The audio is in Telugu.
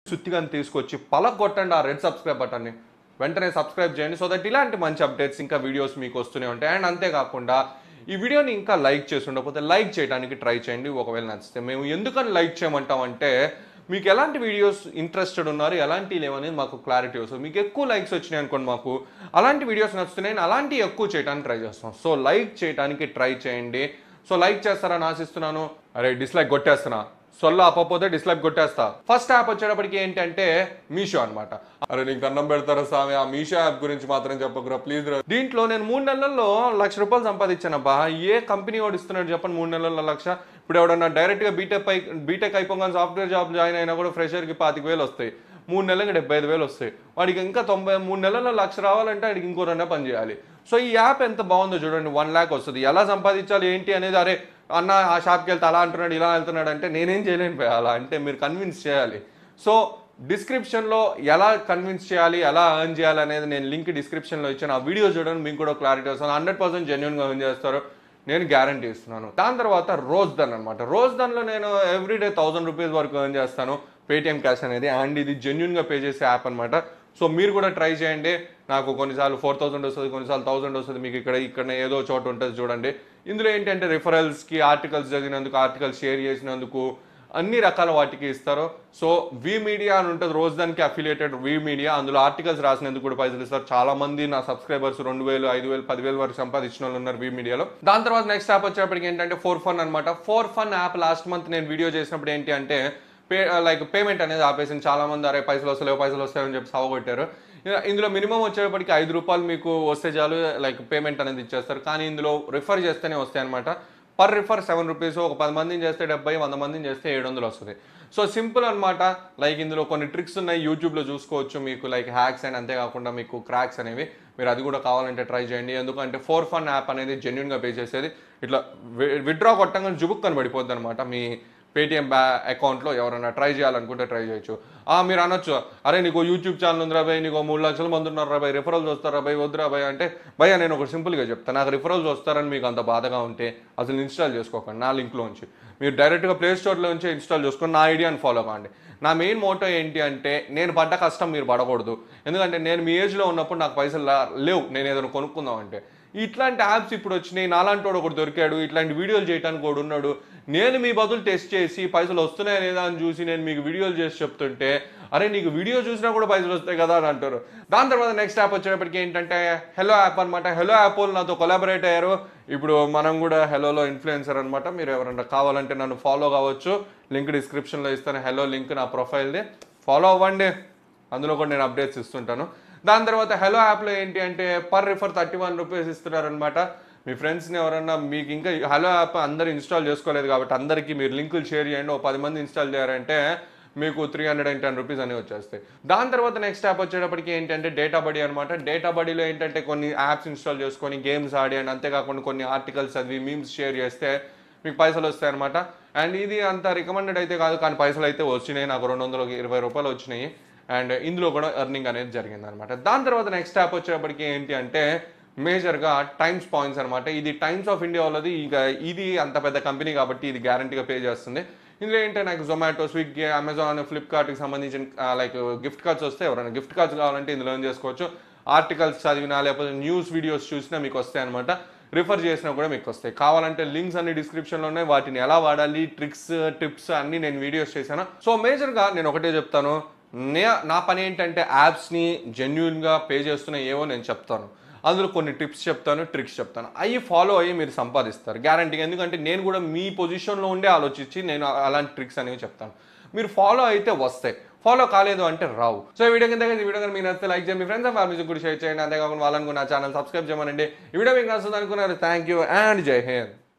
సుత్తిగా తీసుకొచ్చి పలగొట్టండి ఆ రెడ్ సబ్స్క్రైబ్ బటన్ని వెంటనే సబ్స్క్రైబ్ చేయండి సో దట్ ఇలాంటి మంచి అప్డేట్స్ ఇంకా వీడియోస్ మీకు వస్తూనే ఉంటాయి అండ్ అంతేకాకుండా ఈ వీడియోని ఇంకా లైక్ చేసి ఉండకపోతే లైక్ చేయడానికి ట్రై చేయండి ఒకవేళ నచ్చితే మేము ఎందుకని లైక్ చేయమంటామంటే మీకు ఎలాంటి వీడియోస్ ఇంట్రెస్టెడ్ ఉన్నారు ఎలాంటి లేవనేది మాకు క్లారిటీ వస్తుంది మీకు ఎక్కువ లైక్స్ వచ్చినాయి అనుకోండి మాకు అలాంటి వీడియోస్ నచ్చుతున్నాయి అలాంటి ఎక్కువ చేయడానికి ట్రై చేస్తాం సో లైక్ చేయడానికి ట్రై చేయండి సో లైక్ చేస్తారని ఆశిస్తున్నాను అరే డిస్లైక్ కొట్టేస్తున్నా సొల్ల ఆపకపోతే డిస్లైక్ కొట్టేస్తా ఫస్ట్ యాప్ వచ్చేటప్పటికి ఏంటంటే మీషో అన్నమాట అరే నీకు దండం పెడతారా స్వామి ఆ మీషో యాప్ గురించి మాత్రం చెప్పకురా ప్లీజ్ దీంట్లో నేను మూడు నెలల్లో లక్ష రూపాయలు సంపాదించానబ్బా ఏ కంపెనీ వాడు ఇస్తున్నాడు చెప్పండి మూడు నెలల్లో లక్ష ఇప్పుడు ఎవడన్నా డైరెక్ట్ గా బీటెక్ పై బీటెక్ అయిపోగానే సాఫ్ట్వేర్ జాబ్ జాయిన్ అయినా కూడా ఫ్రెషర్ కి పాతిక వేలు వస్తాయి మూడు నెలలకి డెబ్బై ఐదు వేలు వస్తాయి వాడికి ఇంకా తొంభై మూడు నెలల్లో లక్ష రావాలంటే వాడికి ఇంకో రెండే పని చేయాలి సో ఈ యాప్ ఎంత బాగుందో చూడండి వన్ ల్యాక్ వస్తుంది ఎలా సంపాదించాలి ఏంటి అనేది అరే అన్న ఆ షాప్కి వెళ్తే అలా అంటున్నాడు ఇలా వెళ్తున్నాడు అంటే నేనేం చేయలేను పోయి అలా అంటే మీరు కన్విన్స్ చేయాలి సో డిస్క్రిప్షన్లో ఎలా కన్విన్స్ చేయాలి ఎలా ఎర్న్ చేయాలి అనేది నేను లింక్ డిస్క్రిప్షన్లో ఇచ్చాను ఆ వీడియో చూడండి మీకు కూడా క్లారిటీ వస్తుంది హండ్రెడ్ పర్సెంట్ జెన్యున్గా ఎర్న్ చేస్తారు నేను గ్యారంటీ ఇస్తున్నాను దాని తర్వాత రోజ్ దన్ అనమాట రోజ్ దన్లో నేను ఎవ్రీడే థౌసండ్ రూపీస్ వరకు ఎర్న్ చేస్తాను పేటిఎం క్యాష్ అనేది అండ్ ఇది జెన్యున్గా పే చేసే యాప్ అనమాట సో మీరు కూడా ట్రై చేయండి నాకు కొన్నిసార్లు ఫోర్ థౌసండ్ వస్తుంది కొన్నిసార్లు థౌసండ్ వస్తుంది మీకు ఇక్కడ ఇక్కడ ఏదో చోట ఉంటుంది చూడండి ఇందులో ఏంటంటే రిఫరల్స్కి ఆర్టికల్స్ చదివినందుకు ఆర్టికల్స్ షేర్ చేసినందుకు అన్ని రకాల వాటికి ఇస్తారు సో వి మీడియా అని ఉంటుంది రోజు దానికి అఫిలియేటెడ్ వి మీడియా అందులో ఆర్టికల్స్ రాసినందుకు కూడా పైసలు ఇస్తారు చాలా మంది నా సబ్స్క్రైబర్స్ రెండు వేలు ఐదు వేలు పదివేలు వరకు సంపాదించిన వాళ్ళు ఉన్నారు వి మీడియాలో దాని తర్వాత నెక్స్ట్ యాప్ వచ్చేటప్పటికి ఏంటంటే ఫోర్ ఫన్ అనమాట four fun app last month నేను వీడియో చేసినప్పుడు ఏంటి అంటే పే లైక్ పేమెంట్ అనేది ఆపేసింది చాలా మంది అరే పైసలు వస్తలేవు పైసలు వస్తాయని చెప్పి సాగొట్టారు ఇందులో మినిమం వచ్చేటప్పటికి ఐదు రూపాయలు మీకు వస్తే చాలు లైక్ పేమెంట్ అనేది ఇచ్చేస్తారు కానీ ఇందులో రిఫర్ చేస్తేనే వస్తాయి అనమాట పర్ రిఫర్ సెవెన్ రూపీస్ ఒక పది మందిని చేస్తే డెబ్బై వంద మందిని చేస్తే ఏడు వందలు వస్తుంది సో సింపుల్ అనమాట లైక్ ఇందులో కొన్ని ట్రిక్స్ ఉన్నాయి యూట్యూబ్లో చూసుకోవచ్చు మీకు లైక్ హ్యాక్స్ అండ్ అంతేకాకుండా మీకు క్రాక్స్ అనేవి మీరు అది కూడా కావాలంటే ట్రై చేయండి ఎందుకంటే ఫోర్ ఫన్ యాప్ అనేది జెన్యున్గా పే చేసేది ఇట్లా విత్డ్రా కొట్టంగానే జుబుక్కని పడిపోద్ది అనమాట మీ పేటిఎం బ్యా అకౌంట్లో ఎవరైనా ట్రై చేయాలనుకుంటే ట్రై చేయొచ్చు ఆ, మీరు అనొచ్చు అరే నీకు యూట్యూబ్ ఛానల్ ఉందిరా భయ్ నీకు మూడు లక్షల మంది ఉన్నారు రా భయ్ రిఫరల్స్ వస్తారా భయ్ వద్దురా భయ్ అంటే భయ్య నేను ఒక సింపుల్గా చెప్తాను నాకు రిఫరల్స్ వస్తారని మీకు అంత బాధగా ఉంటే అసలు ఇన్స్టాల్ చేసుకోకండి నా లింక్లో ఉంచి మీరు డైరెక్ట్గా ప్లే స్టోర్లో నుంచి ఇన్స్టాల్ చేసుకొని నా ఐడియాని ఫాలో కాండి నా మెయిన్ మోటో ఏంటి అంటే నేను పడ్డ కష్టం మీరు పడకూడదు ఎందుకంటే నేను మీ ఏజ్లో ఉన్నప్పుడు నాకు పైసలు లా- లేవు నేను ఏదైనా కొనుక్కుందాం అంటే ఇట్లాంటి యాప్స్ ఇప్పుడు వచ్చినాయి నాలాంటి వాడు ఒకటి దొరికాడు ఇట్లాంటి వీడియోలు చేయడానికి ఒకడు ఉన్నాడు నేను మీ బదులు టెస్ట్ చేసి పైసలు వస్తున్నాయా లేదా అని చూసి నేను మీకు వీడియోలు చేసి చెప్తుంటే అరే నీకు వీడియో చూసినా కూడా పైసలు వస్తాయి కదా అని అంటారు దాని తర్వాత నెక్స్ట్ యాప్ వచ్చేటప్పటికి ఏంటంటే హెలో యాప్ అనమాట హెలో యాప్ వాళ్ళు నాతో కొలాబరేట్ అయ్యారు ఇప్పుడు మనం కూడా హెలోలో ఇన్ఫ్లుయెన్సర్ అనమాట మీరు ఎవరైనా కావాలంటే నన్ను ఫాలో కావచ్చు లింక్ డిస్క్రిప్షన్లో ఇస్తాను హెలో లింక్ నా ప్రొఫైల్ది ఫాలో అవ్వండి అందులో కూడా నేను అప్డేట్స్ ఇస్తుంటాను దాని తర్వాత హెలో యాప్లో ఏంటి అంటే per refer thirty one rupees ఇస్తున్నారనమాట మీ ఫ్రెండ్స్ని ఎవరన్నా మీకు ఇంకా హలో యాప్ అందరు ఇన్స్టాల్ చేసుకోలేదు కాబట్టి అందరికీ మీరు లింకులు షేర్ చేయండి ఓ పది మంది ఇన్స్టాల్ చేయారంటే మీకు three hundred and ten rupees అనేవి వచ్చేస్తాయి దాని తర్వాత నెక్స్ట్ యాప్ వచ్చేటప్పటికి ఏంటంటే డేటా బడీ అనమాట డేటా బడీలో ఏంటంటే కొన్ని యాప్స్ ఇన్స్టాల్ చేసుకొని గేమ్స్ ఆడి అండ్ అంతేకాకుండా కొన్ని ఆర్టికల్స్ చదివి మీమ్స్ షేర్ చేస్తే మీకు పైసలు వస్తాయి అనమాట అండ్ ఇది అంత రికమెండెడ్ అయితే కాదు కానీ పైసలు అయితే వచ్చినాయి నాకు రెండు వందల ఇరవై రూపాయలు వచ్చినాయి అండ్ ఇందులో కూడా ఎర్నింగ్ అనేది జరిగింది అనమాట దాని తర్వాత నెక్స్ట్ యాప్ వచ్చేటప్పటికి ఏంటి అంటే మేజర్గా టైమ్స్ పాయింట్స్ అనమాట ఇది టైమ్స్ ఆఫ్ ఇండియా వాళ్ళది ఇక ఇది అంత పెద్ద కంపెనీ కాబట్టి ఇది గ్యారంటీగా పే చేస్తుంది ఇందులో ఏంటంటే నాకు జొమాటో స్విగ్గీ అమెజాన్ ఫ్లిప్కార్ట్కి సంబంధించిన లైక్ గిఫ్ట్ కార్డ్స్ వస్తే ఎవరైనా గిఫ్ట్ కార్డ్స్ కావాలంటే ఇందులో ఏం చేసుకోవచ్చు ఆర్టికల్స్ చదివినా లేకపోతే న్యూస్ వీడియోస్ చూసినా మీకు వస్తాయి అనమాట రిఫర్ చేసినా కూడా మీకు వస్తాయి కావాలంటే లింక్స్ అన్ని డిస్క్రిప్షన్లో ఉన్నాయి వాటిని ఎలా వాడాలి ట్రిక్స్ టిప్స్ అన్ని నేను వీడియోస్ చేశాను సో మేజర్గా నేను ఒకటే చెప్తాను నే నా పని ఏంటంటే యాప్స్ని జెన్యున్గా పే చేస్తున్న ఏవో నేను చెప్తాను అందులో కొన్ని టిప్స్ చెప్తాను ట్రిక్స్ చెప్తాను అవి ఫాలో అయ్యి మీరు సంపాదిస్తారు గ్యారంటీగా ఎందుకంటే నేను కూడా మీ పొజిషన్లో ఉండే ఆలోచించి నేను అలాంటి ట్రిక్స్ అనేవి చెప్తాను మీరు ఫాలో అయితే వస్తాయి ఫాలో కాలేదు అంటే రావు సో ఈ వీడియో కింద ఈ వీడియో కనుక మీకు నచ్చితే లైక్ చేయండి మీ ఫ్రెండ్స్ అండ్ ఫ్యామిలీస్ కూడా షేర్ చేయండి అంతేకాకుండా వాళ్ళని కూడా నా ఛానల్ సబ్స్క్రైబ్ చేయమనండి ఈ వీడియో మీకు నచ్చుతుంది అనుకున్నారు థ్యాంక్ యూ అండ్ జై హింద్